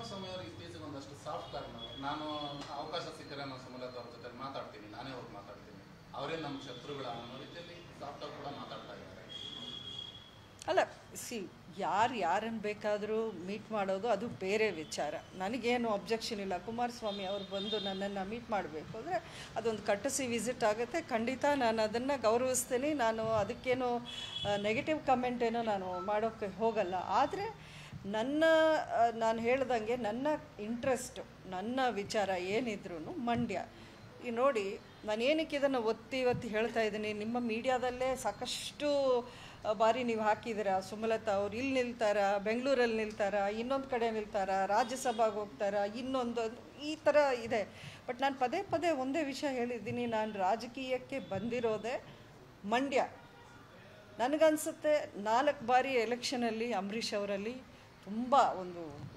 ಕುಮಾರಸ್ವಾಮಿ ಅವರು ಇತ್ತೀಚೆಗೆ ಒಂದಷ್ಟು ಸಾಫ್ಟ್ ಕಾರ್ನರ್ ನಾನು ಅವಕಾಶ ಸಿಕ್ಕರೆ ನಾನು ಸುಮಲತಾ ಅವ್ರ ಜೊತೆ ಮಾತಾಡ್ತೀನಿ ನಾನೇ ಹೋಗಿ ಮಾತಾಡ್ತೀನಿ ಅವರೇ ನಮ್ಮ ಶತ್ರುಗಳ ಅನ್ನೋ ರೀತಿಯಲ್ಲಿ ಸಾಫ್ಟ್ ಆಗಿ ಕೂಡ ಮಾತಾಡ್ತಾ ಇದ್ದಾರೆ ಅಲ್ಲ ಸಿ ಯಾರು ಯಾರನ್ನು ಬೇಕಾದರೂ ಮೀಟ್ ಮಾಡೋದು ಅದು ಬೇರೆ ವಿಚಾರ ನನಗೇನು ಅಬ್ಜೆಕ್ಷನ್ ಇಲ್ಲ ಕುಮಾರಸ್ವಾಮಿ ಅವರು ಬಂದು ನನ್ನನ್ನು ಮೀಟ್ ಮಾಡಬೇಕು ಅಂದರೆ ಅದೊಂದು ಕಟ್ಟಸಿ ವಿಸಿಟ್ ಆಗುತ್ತೆ ಖಂಡಿತ ನಾನು ಅದನ್ನು ಗೌರವಿಸ್ತೀನಿ ನಾನು ಅದಕ್ಕೇನು ನೆಗೆಟಿವ್ ಕಮೆಂಟ್ ಏನೋ ನಾನು ಮಾಡೋಕ್ಕೆ ಹೋಗಲ್ಲ ಆದರೆ ನನ್ನ ಆ, ನಾನು ಹೇಳ್ದಂಗೆ ನನ್ನ ಇಂಟ್ರೆಸ್ಟು ನನ್ನ ವಿಚಾರ ಏನಿದ್ರು ಮಂಡ್ಯ ಈ ನೋಡಿ ನಾನು ಏನಕ್ಕೆ ಇದನ್ನು ಒತ್ತಿ ಒತ್ತಿ ಹೇಳ್ತಾ ಇದ್ದೀನಿ ನಿಮ್ಮ ಮೀಡಿಯಾದಲ್ಲೇ ಸಾಕಷ್ಟು ಆ, ಬಾರಿ ನೀವು ಹಾಕಿದ್ದೀರಾ ಸುಮಲತಾ ಅವ್ರು ಇಲ್ಲಿ ನಿಲ್ತಾರ ಬೆಂಗಳೂರಲ್ಲಿ ನಿಲ್ತಾರ ಇನ್ನೊಂದು ಕಡೆ ನಿಲ್ತಾರ ರಾಜ್ಯಸಭಾಗೆ ಹೋಗ್ತಾರ ಇನ್ನೊಂದು ಈ ಥರ ಇದೆ ಬಟ್ ನಾನು ಪದೇ ಪದೇ ಒಂದೇ ವಿಷಯ ಹೇಳಿದ್ದೀನಿ ನಾನು ರಾಜಕೀಯಕ್ಕೆ ಬಂದಿರೋದೇ ಮಂಡ್ಯ ನನಗನ್ಸುತ್ತೆ ನಾಲ್ಕು ಬಾರಿ ಎಲೆಕ್ಷನಲ್ಲಿ ಅಂಬರೀಷ್ ಅವರಲ್ಲಿ ತುಂಬ ಒಂದು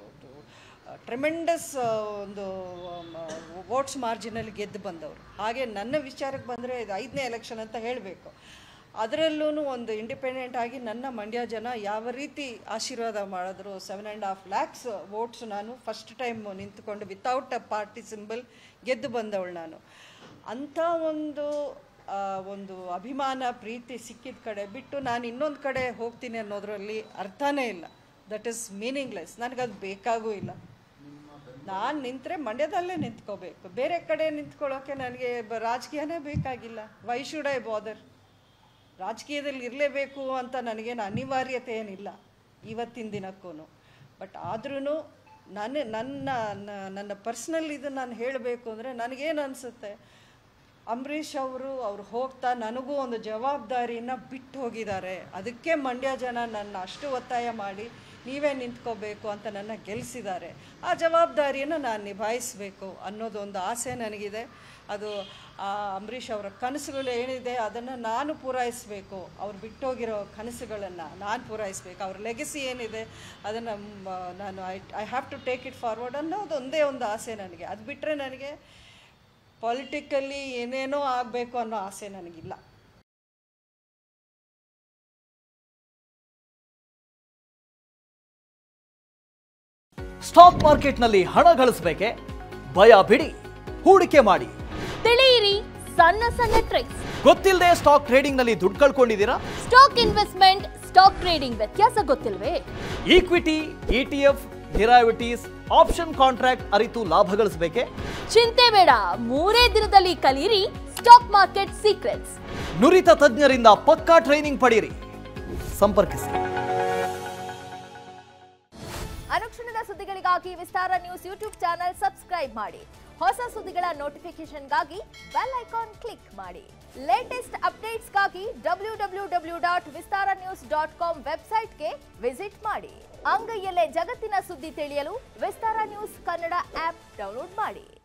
ಟ್ರೆಮೆಂಡಸ್ ಒಂದು ವೋಟ್ಸ್ ಮಾರ್ಜಿನಲ್ಲಿ ಗೆದ್ದು ಬಂದವರು ಹಾಗೆ ನನ್ನ ವಿಚಾರಕ್ಕೆ ಬಂದರೆ ಇದು ಐದನೇ ಎಲೆಕ್ಷನ್ ಅಂತ ಹೇಳಬೇಕು ಅದರಲ್ಲೂ ಒಂದು ಇಂಡಿಪೆಂಡೆಂಟ್ ಆಗಿ ನನ್ನ ಮಂಡ್ಯ ಜನ ಯಾವ ರೀತಿ ಆಶೀರ್ವಾದ ಮಾಡಿದ್ರು seven and half lakhs votes ನಾನು ಫಸ್ಟ್ ಟೈಮ್ ನಿಂತ್ಕೊಂಡು ವಿತೌಟ್ ಅ ಪಾರ್ಟಿ ಸಿಂಬಲ್ ಗೆದ್ದು ಬಂದವಳು ನಾನು ಅಂಥ ಒಂದು ಆ, ಒಂದು ಅಭಿಮಾನ ಪ್ರೀತಿ ಸಿಕ್ಕಿದ ಕಡೆ ಬಿಟ್ಟು ನಾನು ಇನ್ನೊಂದು ಕಡೆ ಹೋಗ್ತೀನಿ ಅನ್ನೋದರಲ್ಲಿ ಅರ್ಥನೇ ಇಲ್ಲ ದಟ್ ಈಸ್ ಮೀನಿಂಗ್ಲೆಸ್ ನನಗದು ಬೇಕಾಗೂ ಇಲ್ಲ ನಾನು ನಿಂತರೆ ಮಂಡ್ಯದಲ್ಲೇ ನಿಂತ್ಕೋಬೇಕು ಬೇರೆ ಕಡೆ ನಿಂತ್ಕೊಳ್ಳೋಕೆ ನನಗೆ ಬ- ರಾಜಕೀಯನೇ ಬೇಕಾಗಿಲ್ಲ ವೈ ಶುಡ್ ಐ ಬಾದರ್ ರಾಜಕೀಯದಲ್ಲಿ ಇರಲೇಬೇಕು ಅಂತ ನನಗೇನು ಅನಿವಾರ್ಯತೆ ಏನಿಲ್ಲ ಇವತ್ತಿನ ದಿನಕ್ಕೂ ಬಟ್ ಆದ್ರೂ ನನ್ನ ನನ್ನ ನ- ನನ್ನ ಪರ್ಸ್ನಲ್ ಇದು ನಾನು ಹೇಳಬೇಕು ಅಂದರೆ ನನಗೇನು ಅನಿಸುತ್ತೆ ಅಂಬರೀಷ್ ಅವರು ಅವ್ರು ಹೋಗ್ತಾ ನನಗೂ ಒಂದು ಜವಾಬ್ದಾರಿನ ಬಿಟ್ಟು ಹೋಗಿದ್ದಾರೆ ಅದಕ್ಕೆ ಮಂಡ್ಯ ಜನ ನನ್ನ ಅಷ್ಟು ಒತ್ತಾಯ ಮಾಡಿ ನೀವೇ ನಿಂತ್ಕೋಬೇಕು ಅಂತ ನನ್ನ ಗೆಲ್ಲಿಸಿದ್ದಾರೆ ಆ ಜವಾಬ್ದಾರಿಯನ್ನು ನಾನು ನಿಭಾಯಿಸಬೇಕು ಅನ್ನೋದೊಂದು ಆಸೆ ನನಗಿದೆ ಅದು ಆ ಅಂಬರೀಷ್ ಅವರ ಕನಸುಗಳು ಏನಿದೆ ಅದನ್ನು ನಾನು ಪೂರೈಸಬೇಕು ಅವ್ರು ಬಿಟ್ಟೋಗಿರೋ ಕನಸುಗಳನ್ನು ನಾನು ಪೂರೈಸಬೇಕು ಅವ್ರ ಲೆಗಸಿ ಏನಿದೆ ಅದನ್ನು ನಾನು I I have to take it forward ಅನ್ನೋದು ಒಂದೇ ಒಂದು ಆಸೆ ನನಗೆ ಅದು ಬಿಟ್ಟರೆ ನನಗೆ ಪೊಲಿಟಿಕಲ್ಲಿ ಏನೇನೋ ಆಗಬೇಕು ಅನ್ನೋ ಆಸೆ ನನಗಿಲ್ಲ ಸ್ಟಾಕ್ ಮಾರ್ಕೆಟ್ನಲ್ಲಿ ಹಣ ಗಳಿಸಬೇಕೆ ಭಯ ಬಿಡಿ ಹೂಡಿಕೆ ಮಾಡಿ ತಿಳಿಯಿರಿ ಸಣ್ಣ ಸಣ್ಣ ಟ್ರಿಕ್ಸ್ ಗೊತ್ತಿಲ್ಲದೆ ಸ್ಟಾಕ್ ಟ್ರೇಡಿಂಗ್ನಲ್ಲಿ ದುಡ್ಡು ಕಳ್ಕೊಂಡಿದ್ದೀರಾ ಸ್ಟಾಕ್ ಇನ್ವೆಸ್ಟ್ಮೆಂಟ್ ಸ್ಟಾಕ್ ಟ್ರೇಡಿಂಗ್ ವ್ಯತ್ಯಾಸ ಗೊತ್ತಿಲ್ವೇ equity ETF derivatives option contract ಅರಿತು ಲಾಭ ಗಳಿಸಬೇಕೆ ಚಿಂತೆ ಬೇಡ ಮೂರೇ ದಿನದಲ್ಲಿ ಕಲಿಯಿರಿ ಸ್ಟಾಕ್ ಮಾರ್ಕೆಟ್ ಸೀಕ್ರೆಟ್ಸ್ ನುರಿತ ತಜ್ಞರಿಂದ ಪಕ್ಕಾ ಟ್ರೈನಿಂಗ್ ಪಡೆಯಿರಿ ಸಂಪರ್ಕಿಸಿ ಅನುಕ್ಷಣದ ಸುದ್ದಿಗಳಿಗಾಗಿ Vistara news YouTube channel subscribe ಮಾಡಿ ಹೊಸ ಸುದ್ದಿಗಳ ನೋಟಿಫಿಕೇಶನ್ಗಾಗಿ ಬೆಲ್ ಐಕಾನ್ ಕ್ಲಿಕ್ ಮಾಡಿ ಲೇಟೆಸ್ಟ್ ಅಪ್ಡೇಟ್ಸ್ಗಾಗಿ W W W dot Vistara news dot com ವೆಬ್ಸೈಟ್ಗೆ ವಿಸಿಟ್ ಮಾಡಿ ಅಂಗೈಯಲ್ಲೇ ಜಗತ್ತಿನ ಸುದ್ದಿ ತಿಳಿಯಲು Vistara news Kannada app download ಮಾಡಿ